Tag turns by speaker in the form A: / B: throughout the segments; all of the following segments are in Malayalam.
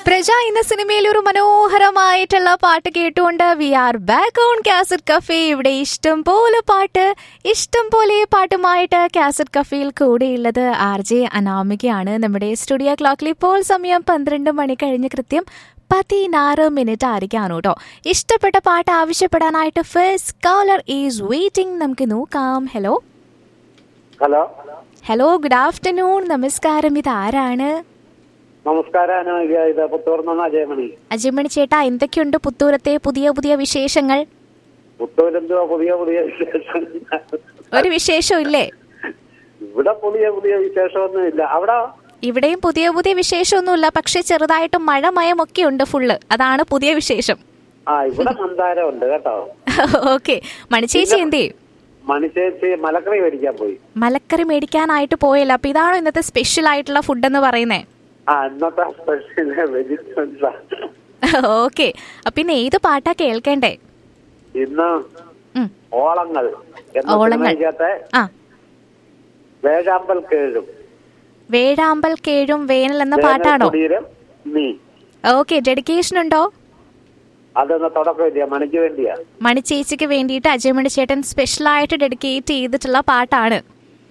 A: പ്രജ എന്ന സിനിമയിൽ ഒരു മനോഹരമായിട്ടുള്ള പാട്ട് കേട്ടുകൊണ്ട് we are back on cassette cafe ഇവിടെ ഇഷ്ടം പോലെ പാട്ട് ഇഷ്ടം പോലെ പാട്ടുമായിട്ട് കാസറ്റ് കഫേയിൽ കൂടെയുള്ളത് ആർ ജെ അനാമികയാണ് നമ്മുടെ സ്റ്റുഡിയോ ക്ലോക്കിൽ ഇപ്പോൾ സമയം പന്ത്രണ്ട് മണി കഴിഞ്ഞ് കൃത്യം പതിനാറ് മിനിറ്റ് ആയിരിക്കാണ് കേട്ടോ ഇഷ്ടപ്പെട്ട പാട്ട് ആവശ്യപ്പെടാനായിട്ട് ഫസ്റ്റ് കോളർ ഈസ് വെയിറ്റിംഗ് നമുക്ക് നോക്കാം hello
B: hello
A: hello good afternoon നമസ്കാരം ഇത് ആരാണ്
B: നമസ്കാരം അനാമിക ഇത് പുത്തൂർന്ന അജയമണി
A: അജിമണി ചേട്ടാ എന്തൊക്കെയുണ്ട് പുത്തൂരത്തെ പുതിയ പുതിയ വിശേഷങ്ങൾ
B: പുത്തൂരെന്തുവാ പുതിയ പുതിയ വിശേഷം
A: ഒരു വിശേഷവും ഇല്ലേ
B: ഇവിടെ പുതിയ പുതിയ വിശേഷമൊന്നും ഇല്ല അവിടെ
A: ഇവിടെയും പുതിയ പുതിയ വിശേഷമൊന്നുമില്ല പക്ഷെ ചെറുതായിട്ട് മഴമയമൊക്കെ ഉണ്ട് ഫുള്ള് അതാണ് പുതിയ വിശേഷം
B: ആ ഇവിടെ മന്ദാരം ഉണ്ട് കേട്ടോ
A: ഓക്കെ മണിച്ചേച്ചി എന്ത് ചെയ്യും
B: മണിച്ചേച്ചി മലക്കറി മേടിക്കാൻ പോയി
A: മലക്കറി മേടിക്കാനായിട്ട് പോയല്ലോ അപ്പൊ ഇതാണോ ഇന്നത്തെ സ്പെഷ്യൽ ആയിട്ടുള്ള ഫുഡ് എന്ന് പറയുന്നേ
B: ആ ഇന്നത്തെ സ്പെഷ്യൽ വെജിറ്റബിൾസാ
A: ഓക്കെ അപ്പൊ ഇന്ന് ഏത് പാട്ടാ കേൾക്കണ്ടേ
B: ഇന്ന്
A: ഉം.
B: ഓളങ്ങൾ എന്ന
A: ഓളങ്ങൾ.
B: സിനിമയ്ക്കകത്തെ
A: ആ
B: വേഴാമ്പൽ കേഴും
A: വേഴാമ്പൽ കേഴും വേനൽ എന്ന പാട്ടാണോ
B: കുടീരം നീ
A: ഓക്കെ ഡെഡിക്കേഷൻ ഉണ്ടോ
B: അതൊന്ന് തുടക്കമില്ല മണിക്ക് വേണ്ടിയാ
A: മണിച്ചേച്ചിക്ക് വേണ്ടിയിട്ട് അജയമണി ചേട്ടൻ സ്പെഷ്യൽ ആയിട്ട് ഡെഡിക്കേറ്റ് ചെയ്തിട്ടുള്ള പാട്ടാണ്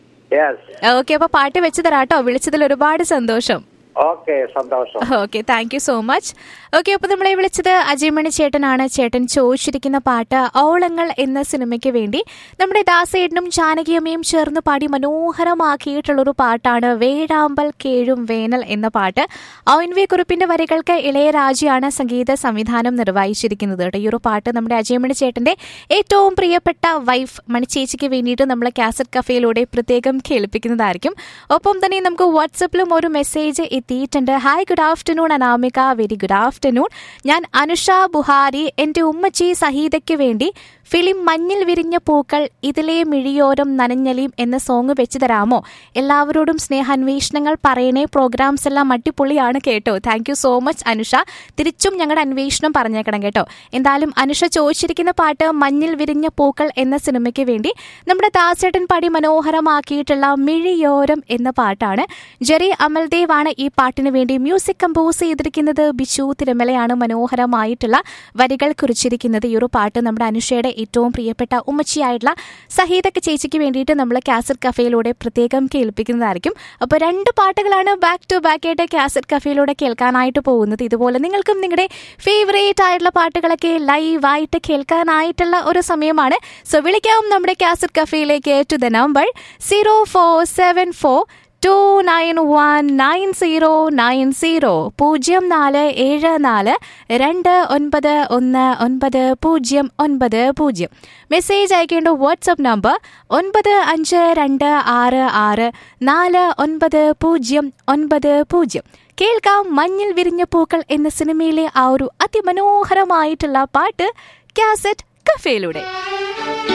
B: യെസ്
A: ഓക്കെ അപ്പൊ പാട്ട് വെച്ച് തരാട്ടോ വിളിച്ചതിൽ ഒരുപാട് സന്തോഷം
B: ഓക്കെ സന്തോഷം
A: okay thank you so much okay അപ്പൊ നമ്മളെ വിളിച്ചത് അജയമണി ചേട്ടനാണ് ചേട്ടൻ ചോദിച്ചിരിക്കുന്ന പാട്ട് ഓളങ്ങൾ എന്ന സിനിമയ്ക്ക് വേണ്ടി നമ്മുടെ ദാസേട്ടനും ജാനകിയമ്മയും ചേർന്ന് പാടി മനോഹരമാക്കിയിട്ടുള്ള ഒരു പാട്ടാണ് വേഴാമ്പൽ കേഴും വേനൽ എന്ന പാട്ട് ഒ വി കുറിപ്പിന്റെ വരികൾക്ക് ഇളയരാജയാണ് സംഗീത സംവിധാനം നിർവഹിച്ചിരിക്കുന്നത് കേട്ടോ ഈ ഒരു പാട്ട് നമ്മുടെ അജയമണി ചേട്ടന്റെ ഏറ്റവും പ്രിയപ്പെട്ട വൈഫ് മണിച്ചേച്ചിക്ക് വേണ്ടിയിട്ട് നമ്മൾ കാസറ്റ് കഫേയിലൂടെ പ്രത്യേകം കേൾപ്പിക്കുന്നതായിരിക്കും ഒപ്പം തന്നെ നമുക്ക് വാട്സപ്പിലും ഒരു മെസ്സേജ് എത്തിയിട്ടുണ്ട് hi good afternoon Anamika very good afternoon ഞാൻ അനുഷ ബുഹാരി എൻ്റെ ഉമ്മച്ചി സഹീദയ്ക്ക് വേണ്ടി ഫിലിം മഞ്ഞിൽ വിരിഞ്ഞ പൂക്കൾ ഇതിലെ മിഴിയോരം നനഞ്ഞലിയും എന്ന സോങ് വെച്ച് തരാമോ എല്ലാവരോടും സ്നേഹാന്വേഷണങ്ങൾ പറയണേ പ്രോഗ്രാംസ് എല്ലാം അടിപൊളിയാണ് കേട്ടോ thank you so much Anusha തിരിച്ചും ഞങ്ങളുടെ അന്വേഷണം പറഞ്ഞേക്കണം കേട്ടോ എന്തായാലും അനുഷ ചോദിച്ചിരിക്കുന്ന പാട്ട് മഞ്ഞിൽ വിരിഞ്ഞ പൂക്കൾ എന്ന സിനിമയ്ക്ക് വേണ്ടി നമ്മുടെ ദാസേട്ടൻ പാടി മനോഹരമാക്കിയിട്ടുള്ള മിഴിയോരം എന്ന പാട്ടാണ് ജെറി അമൽദേവ് ആണ് ഈ പാട്ടിന് വേണ്ടി മ്യൂസിക് കമ്പോസ് ചെയ്തിരിക്കുന്നത് ബിച്ചു തിരുമലയാണ് മനോഹരമായിട്ടുള്ള വരികൾ കുറിച്ചിരിക്കുന്നത് ഈ ഒരു പാട്ട് നമ്മുടെ അനുഷയുടെ ഏറ്റവും പ്രിയപ്പെട്ട ഉമ്മച്ചിയായിട്ടുള്ള സഹീദക്ക് ചേച്ചിക്ക് വേണ്ടിയിട്ട് നമ്മൾ കാസറ്റ് കഫേയിലൂടെ പ്രത്യേകം കേൾപ്പിക്കുന്നതായിരിക്കും അപ്പോൾ രണ്ട് പാട്ടുകളാണ് ബാക്ക് ടു ബാക്ക് ആയിട്ട് കാസറ്റ് കഫേയിലൂടെ കേൾക്കാനായിട്ട് പോകുന്നത് ഇതുപോലെ നിങ്ങൾക്കും നിങ്ങളുടെ ഫേവറേറ്റ് ആയിട്ടുള്ള പാട്ടുകളൊക്കെ ലൈവായിട്ട് കേൾക്കാനായിട്ടുള്ള ഒരു സമയമാണ് സോ വിളിക്കാം നമ്മുടെ കാസറ്റ് കഫേയിലേക്ക് to the number zero four seven four two nine one nine zero nine zero പൂജ്യം നാല് ഏഴ് നാല് രണ്ട് ഒൻപത് ഒന്ന് ഒൻപത് പൂജ്യം ഒൻപത് പൂജ്യം മെസ്സേജ് അയക്കേണ്ട വാട്സപ്പ് നമ്പർ ഒൻപത് അഞ്ച് രണ്ട് ആറ് ആറ് നാല് ഒൻപത് പൂജ്യം ഒൻപത് പൂജ്യം കേൾക്കാം മഞ്ഞിൽ വിരിഞ്ഞ പൂക്കൾ എന്ന സിനിമയിലെ ആ ഒരു അതിമനോഹരമായിട്ടുള്ള പാട്ട് കാസറ്റ് കഫേയിലൂടെ